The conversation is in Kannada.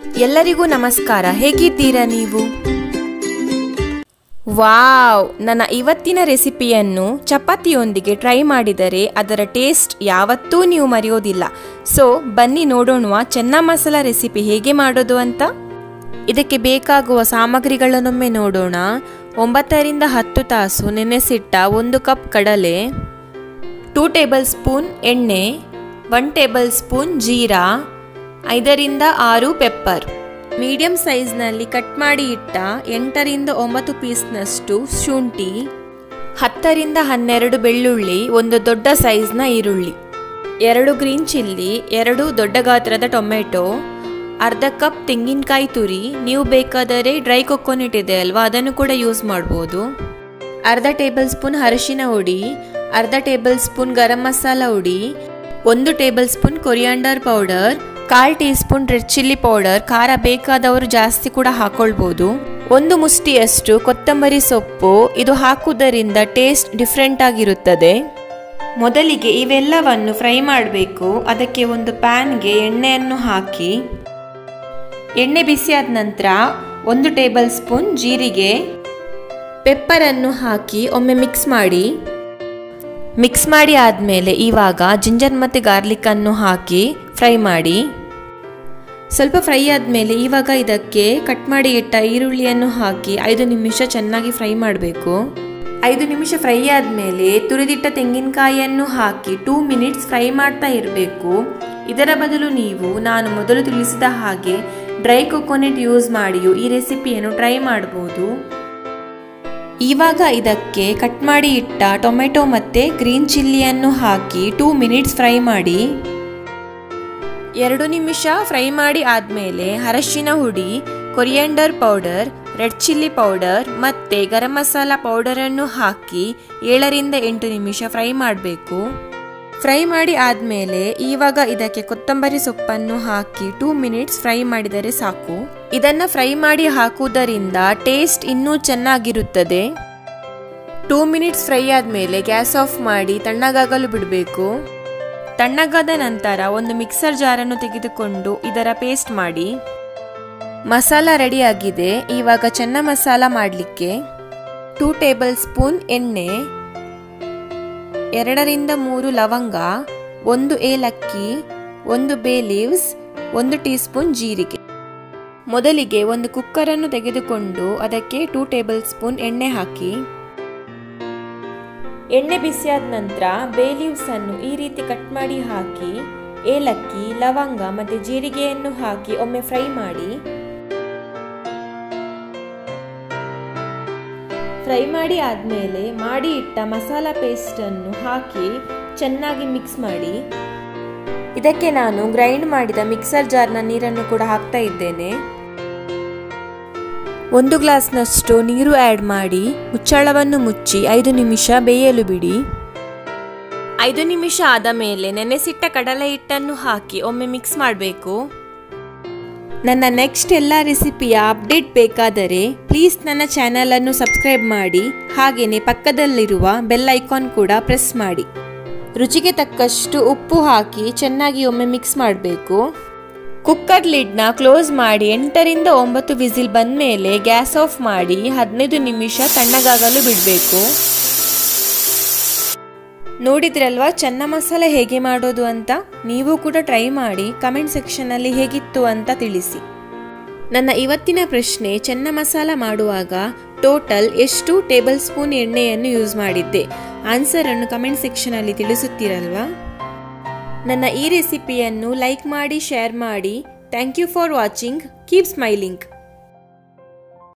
ಎಲ್ಲರಿಗೂ ನಮಸ್ಕಾರ ಹೇಗಿದ್ದೀರಾ ನೀವು ವಾವ್ ನನ್ನ ಇವತ್ತಿನ ರೆಸಿಪಿಯನ್ನು ಚಪಾತಿಯೊಂದಿಗೆ ಟ್ರೈ ಮಾಡಿದರೆ ಅದರ ಟೇಸ್ಟ್ ಯಾವತ್ತೂ ನೀವು ಮರೆಯೋದಿಲ್ಲ ಸೊ ಬನ್ನಿ ನೋಡೋಣ ಚೆನ್ನ ಮಸಾಲ ರೆಸಿಪಿ ಹೇಗೆ ಮಾಡೋದು ಅಂತ ಇದಕ್ಕೆ ಬೇಕಾಗುವ ಸಾಮಗ್ರಿಗಳನ್ನೊಮ್ಮೆ ನೋಡೋಣ ಒಂಬತ್ತರಿಂದ ಹತ್ತು ತಾಸು ನೆನೆಸಿಟ್ಟ ಒಂದು ಕಪ್ ಕಡಲೆ ಟೂ ಟೇಬಲ್ ಸ್ಪೂನ್ ಎಣ್ಣೆ ಒನ್ ಟೇಬಲ್ ಸ್ಪೂನ್ ಜೀರಾ ಐದರಿಂದ ಆರು ಪೆಪ್ಪರ್ ಮೀಡಿಯಂ ಸೈಜ್ನಲ್ಲಿ ಕಟ್ ಮಾಡಿ ಇಟ್ಟ ಎಂಟರಿಂದ ಒಂಬತ್ತು ಪೀಸ್ನಷ್ಟು ಶುಂಠಿ ಹತ್ತರಿಂದ ಹನ್ನೆರಡು ಬೆಳ್ಳುಳ್ಳಿ ಒಂದು ದೊಡ್ಡ ಸೈಜ್ನ ಈರುಳ್ಳಿ ಎರಡು ಗ್ರೀನ್ ಚಿಲ್ಲಿ ಎರಡು ದೊಡ್ಡ ಗಾತ್ರದ ಟೊಮೆಟೊ ಅರ್ಧ ಕಪ್ ತೆಂಗಿನಕಾಯಿ ತುರಿ ನೀವು ಬೇಕಾದರೆ ಡ್ರೈ ಕೊಕೊನೆಟ್ ಇದೆ ಅಲ್ವಾ ಅದನ್ನು ಕೂಡ ಯೂಸ್ ಮಾಡ್ಬೋದು ಅರ್ಧ ಟೇಬಲ್ ಸ್ಪೂನ್ ಅರಿಶಿನ ಹುಡಿ ಅರ್ಧ ಟೇಬಲ್ ಸ್ಪೂನ್ ಗರಂ ಮಸಾಲ ಹುಡಿ ಒಂದು ಟೇಬಲ್ ಸ್ಪೂನ್ ಕೊರಿಯಾಂಡರ್ ಪೌಡರ್ ಕಾಲ್ teaspoon red chilli powder ಖಾರ ಬೇಕಾದವರು ಜಾಸ್ತಿ ಕೂಡ ಹಾಕೊಳ್ಬೋದು ಒಂದು ಮುಷ್ಟಿಯಷ್ಟು ಕೊತ್ತಂಬರಿ ಸೊಪ್ಪು ಇದು ಹಾಕುವುದರಿಂದ ಟೇಸ್ಟ್ ಡಿಫ್ರೆಂಟ್ ಆಗಿರುತ್ತದೆ ಮೊದಲಿಗೆ ಇವೆಲ್ಲವನ್ನು ಫ್ರೈ ಮಾಡಬೇಕು ಅದಕ್ಕೆ ಒಂದು ಪ್ಯಾನ್ಗೆ ಎಣ್ಣೆಯನ್ನು ಹಾಕಿ ಎಣ್ಣೆ ಬಿಸಿಯಾದ ನಂತರ ಒಂದು ಟೇಬಲ್ ಸ್ಪೂನ್ ಜೀರಿಗೆ ಪೆಪ್ಪರನ್ನು ಹಾಕಿ ಒಮ್ಮೆ ಮಿಕ್ಸ್ ಮಾಡಿ ಮಿಕ್ಸ್ ಮಾಡಿ ಆದಮೇಲೆ ಇವಾಗ ಜಿಂಜರ್ ಮತ್ತು ಗಾರ್ಲಿಕ್ಕನ್ನು ಹಾಕಿ ಫ್ರೈ ಮಾಡಿ ಸ್ವಲ್ಪ ಫ್ರೈ ಆದಮೇಲೆ ಇವಾಗ ಇದಕ್ಕೆ ಕಟ್ ಮಾಡಿ ಇಟ್ಟ ಈರುಳ್ಳಿಯನ್ನು ಹಾಕಿ ಐದು ನಿಮಿಷ ಚೆನ್ನಾಗಿ ಫ್ರೈ ಮಾಡಬೇಕು ಐದು ನಿಮಿಷ ಫ್ರೈ ಆದಮೇಲೆ ತುರಿದಿಟ್ಟ ತೆಂಗಿನಕಾಯಿಯನ್ನು ಹಾಕಿ ಟೂ ಮಿನಿಟ್ಸ್ ಫ್ರೈ ಮಾಡ್ತಾ ಇರಬೇಕು ಇದರ ಬದಲು ನೀವು ನಾನು ಮೊದಲು ತಿಳಿಸಿದ ಹಾಗೆ ಡ್ರೈ ಕೊಕೊನೆಟ್ ಯೂಸ್ ಮಾಡಿಯೂ ಈ ರೆಸಿಪಿಯನ್ನು ಟ್ರೈ ಮಾಡ್ಬೋದು ಇವಾಗ ಇದಕ್ಕೆ ಕಟ್ ಮಾಡಿ ಇಟ್ಟ ಟೊಮೆಟೊ ಮತ್ತು ಗ್ರೀನ್ ಚಿಲ್ಲಿಯನ್ನು ಹಾಕಿ ಟೂ ಮಿನಿಟ್ಸ್ ಫ್ರೈ ಮಾಡಿ ಎರಡು ನಿಮಿಷ ಫ್ರೈ ಮಾಡಿ ಆದಮೇಲೆ ಅರಶಿನ ಹುಡಿ coriander powder red chilli powder ಮತ್ತು ಗರಂ ಮಸಾಲ ಪೌಡರನ್ನು ಹಾಕಿ ಏಳರಿಂದ ಎಂಟು ನಿಮಿಷ ಫ್ರೈ ಮಾಡಬೇಕು ಫ್ರೈ ಮಾಡಿ ಆದಮೇಲೆ ಇವಾಗ ಇದಕ್ಕೆ ಕೊತ್ತಂಬರಿ ಸೊಪ್ಪನ್ನು ಹಾಕಿ ಟೂ ಮಿನಿಟ್ಸ್ ಫ್ರೈ ಮಾಡಿದರೆ ಸಾಕು ಇದನ್ನ ಫ್ರೈ ಮಾಡಿ ಹಾಕುವುದರಿಂದ ಟೇಸ್ಟ್ ಇನ್ನೂ ಚೆನ್ನಾಗಿರುತ್ತದೆ ಟೂ ಮಿನಿಟ್ಸ್ ಫ್ರೈ ಆದಮೇಲೆ ಗ್ಯಾಸ್ ಆಫ್ ಮಾಡಿ ತಣ್ಣಗಾಗಲು ಬಿಡಬೇಕು ತಣ್ಣಗಾದ ನಂತರ ಒಂದು ಮಿಕ್ಸರ್ ಜಾರನ್ನು ತೆಗೆದುಕೊಂಡು ಇದರ ಪೇಸ್ಟ್ ಮಾಡಿ ಮಸಾಲ ರೆಡಿ ಆಗಿದೆ ಇವಾಗ ಚೆನ್ನ ಮಸಾಲ ಮಾಡಲಿಕ್ಕೆ ಟೂ ಟೇಬಲ್ ಸ್ಪೂನ್ ಎಣ್ಣೆ ಎರಡರಿಂದ ಮೂರು ಲವಂಗ ಒಂದು ಏಲಕ್ಕಿ ಒಂದು ಬೇ ಲೀವ್ಸ್ ಒಂದು ಟೀ ಸ್ಪೂನ್ ಜೀರಿಗೆ ಮೊದಲಿಗೆ ಒಂದು ಕುಕ್ಕರನ್ನು ತೆಗೆದುಕೊಂಡು ಅದಕ್ಕೆ ಟೂ ಟೇಬಲ್ ಸ್ಪೂನ್ ಎಣ್ಣೆ ಹಾಕಿ ಎಣ್ಣೆ ಬಿಸಿಯಾದ ನಂತರ ಬೇ ಲೀವ್ಸ್ ಅನ್ನು ಈ ರೀತಿ ಕಟ್ ಮಾಡಿ ಹಾಕಿ ಏಲಕ್ಕಿ ಲವಂಗ ಮತ್ತು ಜೀರಿಗೆಯನ್ನು ಹಾಕಿ ಒಮ್ಮೆ ಫ್ರೈ ಮಾಡಿ ಫ್ರೈ ಮಾಡಿ ಆದಮೇಲೆ ಮಾಡಿ ಇಟ್ಟ ಮಸಾಲ ಪೇಸ್ಟನ್ನು ಹಾಕಿ ಚೆನ್ನಾಗಿ ಮಿಕ್ಸ್ ಮಾಡಿ ಇದಕ್ಕೆ ನಾನು ಗ್ರೈಂಡ್ ಮಾಡಿದ ಮಿಕ್ಸರ್ ಜಾರ್ನ ನೀರನ್ನು ಕೂಡ ಹಾಕ್ತಾ ಇದ್ದೇನೆ ಒಂದು ಗ್ಲಾಸ್ನಷ್ಟು ನೀರು ಆ್ಯಡ್ ಮಾಡಿ ಮುಚ್ಚಳವನ್ನು ಮುಚ್ಚಿ ಐದು ನಿಮಿಷ ಬೇಯಲು ಬಿಡಿ ಐದು ನಿಮಿಷ ಆದ ಮೇಲೆ ನೆನೆಸಿಟ್ಟ ಕಡಲೆ ಹಿಟ್ಟನ್ನು ಹಾಕಿ ಒಮ್ಮೆ ಮಿಕ್ಸ್ ಮಾಡಬೇಕು ನನ್ನ ನೆಕ್ಸ್ಟ್ ಎಲ್ಲ ರೆಸಿಪಿಯ ಅಪ್ಡೇಟ್ ಬೇಕಾದರೆ ಪ್ಲೀಸ್ ನನ್ನ ಚಾನಲನ್ನು ಸಬ್ಸ್ಕ್ರೈಬ್ ಮಾಡಿ ಹಾಗೆಯೇ ಪಕ್ಕದಲ್ಲಿರುವ ಬೆಲ್ ಐಕಾನ್ ಕೂಡ ಪ್ರೆಸ್ ಮಾಡಿ ರುಚಿಗೆ ತಕ್ಕಷ್ಟು ಉಪ್ಪು ಹಾಕಿ ಚೆನ್ನಾಗಿ ಒಮ್ಮೆ ಮಿಕ್ಸ್ ಮಾಡಬೇಕು ಕುಕ್ಕರ್ ಲಿಡ್ನ ಕ್ಲೋಸ್ ಮಾಡಿ ಎಂಟರಿಂದ ಒಂಬತ್ತು ವಿಸಿಲ್ ಬಂದಮೇಲೆ ಗ್ಯಾಸ್ ಆಫ್ ಮಾಡಿ ಹದಿನೈದು ನಿಮಿಷ ತಣ್ಣಗಾಗಲು ಬಿಡಬೇಕು ನೋಡಿದ್ರಲ್ವಾ ಚೆನ್ನ ಮಸಾಲೆ ಹೇಗೆ ಮಾಡೋದು ಅಂತ ನೀವು ಕೂಡ ಟ್ರೈ ಮಾಡಿ ಕಮೆಂಟ್ ಸೆಕ್ಷನಲ್ಲಿ ಹೇಗಿತ್ತು ಅಂತ ತಿಳಿಸಿ ನನ್ನ ಇವತ್ತಿನ ಪ್ರಶ್ನೆ ಚೆನ್ನ ಮಸಾಲ ಮಾಡುವಾಗ ಟೋಟಲ್ ಎಷ್ಟು ಟೇಬಲ್ ಸ್ಪೂನ್ ಎಣ್ಣೆಯನ್ನು ಯೂಸ್ ಮಾಡಿದ್ದೆ ಆನ್ಸರನ್ನು ಕಮೆಂಟ್ ಸೆಕ್ಷನಲ್ಲಿ ತಿಳಿಸುತ್ತೀರಲ್ವಾ ನನ್ನ ಈ ರೆಸಿಪಿಯನ್ನು ಲೈಕ್ ಮಾಡಿ ಶೇರ್ ಮಾಡಿ thank you for watching keep smiling